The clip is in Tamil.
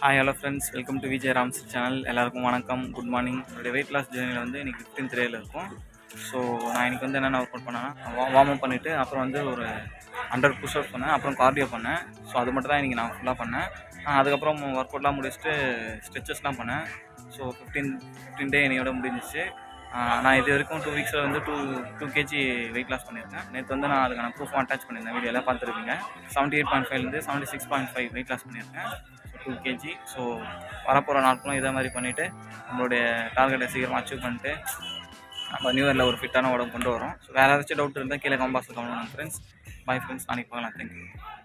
hi hello friends welcome to Vijay Rams channel எல்லாருக்கும் வணக்கம் குட் மார்னிங் என்னுடைய வெயிட் லாஸ் ஜேர்னியில் வந்து இன்றைக்கி ஃபிஃப்டீன்த் டேயில் இருக்கும் ஸோ நான் இன்றைக்கி வந்து என்னென்ன ஒர்க் அவுட் பண்ணேன்னா வார்ம் அப் பண்ணிவிட்டு அப்புறம் வந்து ஒரு ஹண்ட்ரட் புஷ் அப் பண்ணேன் அப்புறம் கார்டியோ பண்ணேன் ஸோ அது மட்டும் தான் இன்றைக்கி நான் ஃபுல்லாக பண்ணேன் ஆஹ் அதுக்கப்புறம் ஒர்க் அவுட்லாம் முடிச்சுட்டு ஸ்ட்ரெச்சஸ்லாம் பண்ணேன் ஸோ ஃபிஃப்டீன் ஃபிஃப்டீன் டே என்னையோட முடிஞ்சிச்சு ஆஹ் நான் இது வரைக்கும் டூ வீக்ஸில் வந்து two two KG weight loss பண்ணியிருக்கேன் நேற்று வந்து நான் அதுக்கான ப்ரூஃப் அட்டாச் பண்ணியிருந்தேன் வீடியோலாம் பார்த்துருப்பீங்க செவன்ட்டி எயிட் பாயிண்ட் ஃபைவ்லேருந்து seventy six point five weight loss பண்ணியிருக்கேன் ஸோ டூ கேஜி ஸோ வரப்போகிற நாட்களும் இதே மாதிரி பண்ணிவிட்டு நம்மளுடைய டார்கெட்டை சீக்கிரமாக அச்சீவ் பண்ணிட்டு நம்ம நியூ இயரில் ஒரு ஃபிட்டான உடம்பு கொண்டு வரோம் ஸோ வேறு ஏதாச்சும் டவுட் இருந்தால் கீழே கம்பாஸ் கவனம் ஃப்ரெண்ட்ஸ் பாய் ஃப்ரெண்ட்ஸ் நாளைக்கு பார்க்கலாம் தேங்க்யூ